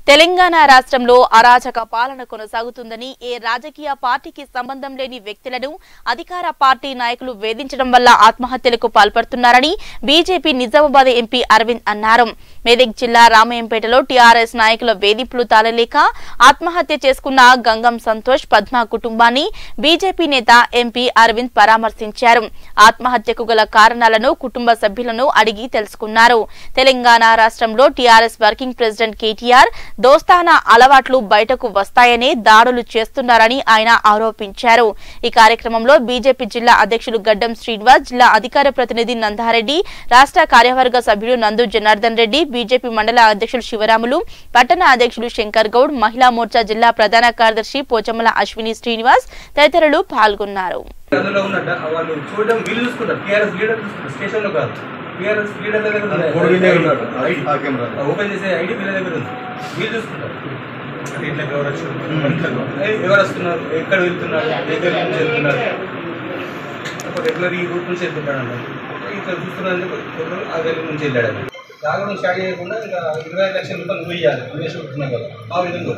తెలంగాణ రాష్ట్రంలో అరాచక పాలన కొనసాగుతుందని ఏ రాజకీయ పార్టీకి సంబంధం లేని వ్యక్తులను అధికార పార్టీ నాయకులు వేధించడం వల్ల ఆత్మహత్యలకు పాల్పడుతున్నారని బీజేపీ నిజామాబాద్ ఎంపీ అరవింద్ అన్నారు మెదక్ జిల్లా రామయంపేటలో టీఆర్ఎస్ నాయకుల వేధింపులు తాళలేక ఆత్మహత్య చేసుకున్న గంగం సంతోష్ పద్మ కుటుంబాన్ని బీజేపీ నేత ఎంపీ అరవింద్ పరామర్శించారు ఆత్మహత్యకు గల కారణాలను కుటుంబ సభ్యులను అడిగి తెలుసుకున్నారు తెలంగాణ రాష్ట్రంలో టీఆర్ఎస్ వర్కింగ్ ప్రెసిడెంట్ కేటీఆర్ దోస్తానా అలవాట్లు బయటకు వస్తాయనే దాడులు చేస్తున్నారని ఆయన ఆరోపించారు ఈ కార్యక్రమంలో బీజేపీ జిల్లా అధ్యక్షులు గడ్డం శ్రీనివాస్ జిల్లా అధికార ప్రతినిధి నందారెడ్డి రాష్ట్ర కార్యవర్గ సభ్యులు నందు జనార్దన్ రెడ్డి బీజేపీ మండల అధ్యక్షులు శివరాములు పట్టణ అధ్యక్షులు శంకర్ గౌడ్ మహిళా మోర్చా జిల్లా ప్రధాన కార్యదర్శి పోచమ్మల అశ్విని శ్రీనివాస్ తదితరులు పాల్గొన్నారు అందులో ఉన్నట్ట వాళ్ళు చూడడం వీళ్ళు చూసుకుంటారు టీఆర్ఎస్ లీడర్ చూసుకుంటారు స్టేషన్ లో కాదు టీఆర్ఎస్ లీడర్ దగ్గర ఉంది. మూడు వీళ్ళే ఉన్నారు. ఐడి. ఆ కెమెరా. ఓపెన్ చేసే ఐడి వీళ్ళ దగ్గర ఉంది వీళ్ళు చూసుకుంటారు అంటే ఇట్లా ఎవరు వచ్చారు ఏ, ఎవరు వస్తున్నారు ఎక్కడ వెళ్తున్నారు ఎక్కడ నుంచి వెళ్తున్నారు ఒక రెగ్యులర్ ఈ రూట్ నుంచి వెళ్తుంటాడు అన్నమాట ఇట్లా చూస్తున్నారంటే ఆ గల్లీ నుంచి వెళ్ళాడు అన్నమాట తాగడం స్టార్ట్ చేయకుండా ఇంకా ఇరవై ఐదు లక్షల రూపాయలు నువ్వు ఇవ్వాలి నువ్వే చూస్తున్నావు కదా ఆ విధంగా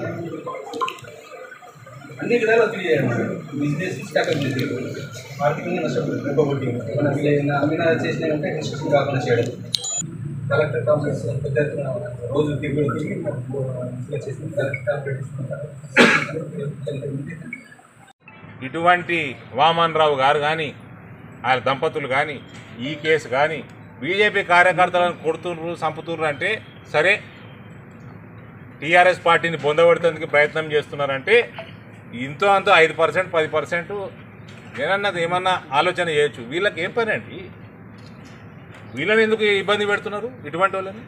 అన్ని విధాలు ఒత్తిడి చేయడం బిజినెస్ స్టార్ట్అప్ చేసి ఆర్థికంగా నష్టపోతుంది ఇంకొకటి మన వీళ్ళ అమ్మిన చేసినాయంటే డిస్కషన్ కాకుండా చేయడం కలెక్టర్ కాంప్లెక్స్ పెద్ద ఎత్తున రోజు తిరుగుడు తిరిగి ఇట్లా చేసి కలెక్టర్ కాంప్లెక్స్ ఇటువంటి వామన్ రావు గారు కానీ ఆయన దంపతులు కానీ ఈ కేసు కానీ బీజేపీ కార్యకర్తలను కొడుతుర్రు చంపుతుర్రు అంటే సరే టీఆర్ఎస్ పార్టీని బొందబెడతానికి ప్రయత్నం చేస్తున్నారంటే ఇంతో అంతో ఐదు పర్సెంట్ పది పర్సెంట్ నేనన్నది ఏమన్నా ఆలోచన చేయొచ్చు వీళ్ళకి ఏం పని అండి వీళ్ళని ఎందుకు ఇబ్బంది పెడుతున్నారు ఇటువంటి వాళ్ళని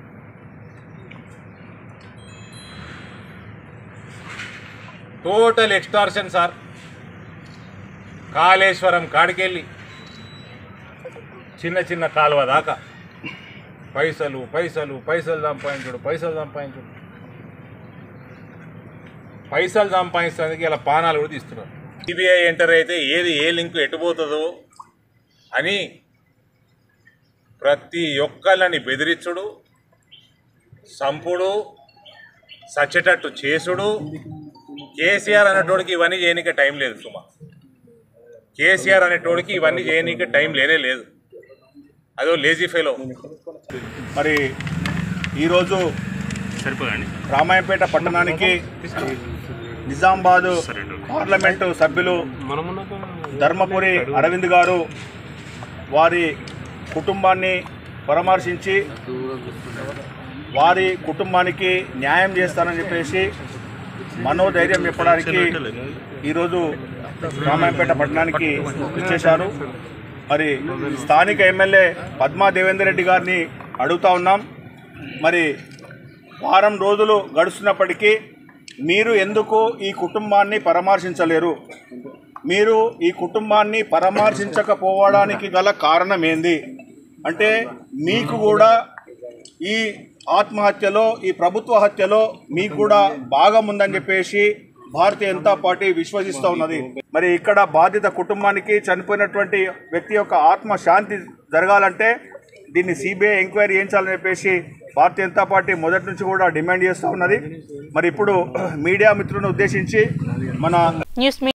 టోటల్ ఎక్స్టార్షన్ సార్ కాళేశ్వరం కాడికెళ్ళి చిన్న చిన్న కాలువ దాకా పైసలు పైసలు పైసలు సంపాదించుడు పైసలు సంపాదించుడు పైసలు సంపాదించడానికి ఇలా పానాలు కూడా తీస్తున్నారు సిబిఐ ఎంటర్ అయితే ఏది ఏ లింకు ఎటుపోతుందో అని ప్రతి ఒక్కళ్ళని బెదిరించుడు సంపుడు సచ్చేటట్టు చేసుడు కేసీఆర్ అనేటోడికి ఇవన్నీ చేయనీకే టైం లేదు సుమా కేసీఆర్ అనేటోడికి ఇవన్నీ చేయనీకే టైం లేనే లేదు అదో లేజీ ఫెలో మరి ఈరోజు రామాయంపేట పట్టణానికి నిజామాబాద్ పార్లమెంటు సభ్యులు ధర్మపురి అరవింద్ గారు వారి కుటుంబాన్ని పరామర్శించి వారి కుటుంబానికి న్యాయం చేస్తానని చెప్పేసి మనోధైర్యం చెప్పడానికి ఈరోజు రామాయంపేట పట్టణానికి ఇచ్చేశారు మరి స్థానిక ఎమ్మెల్యే పద్మా దేవేందర్ రెడ్డి గారిని అడుగుతా ఉన్నాం మరి వారం రోజులు గడుస్తున్నప్పటికీ మీరు ఎందుకు ఈ కుటుంబాన్ని పరామర్శించలేరు మీరు ఈ కుటుంబాన్ని పరామర్శించకపోవడానికి గల కారణం ఏంది అంటే మీకు కూడా ఈ ఆత్మహత్యలో ఈ ప్రభుత్వ హత్యలో మీకు కూడా భాగం ఉందని చెప్పేసి భారతీయ జనతా పార్టీ విశ్వసిస్తూ ఉన్నది మరి ఇక్కడ బాధిత కుటుంబానికి చనిపోయినటువంటి వ్యక్తి యొక్క ఆత్మ శాంతి జరగాలంటే దీన్ని సిబిఐ ఎంక్వైరీ చేయించాలని చెప్పేసి భారతీయ జనతా పార్టీ మొదటి నుంచి కూడా డిమాండ్ చేస్తూ ఉన్నది మరి ఇప్పుడు మీడియా మిత్రులను ఉద్దేశించి మన న్యూస్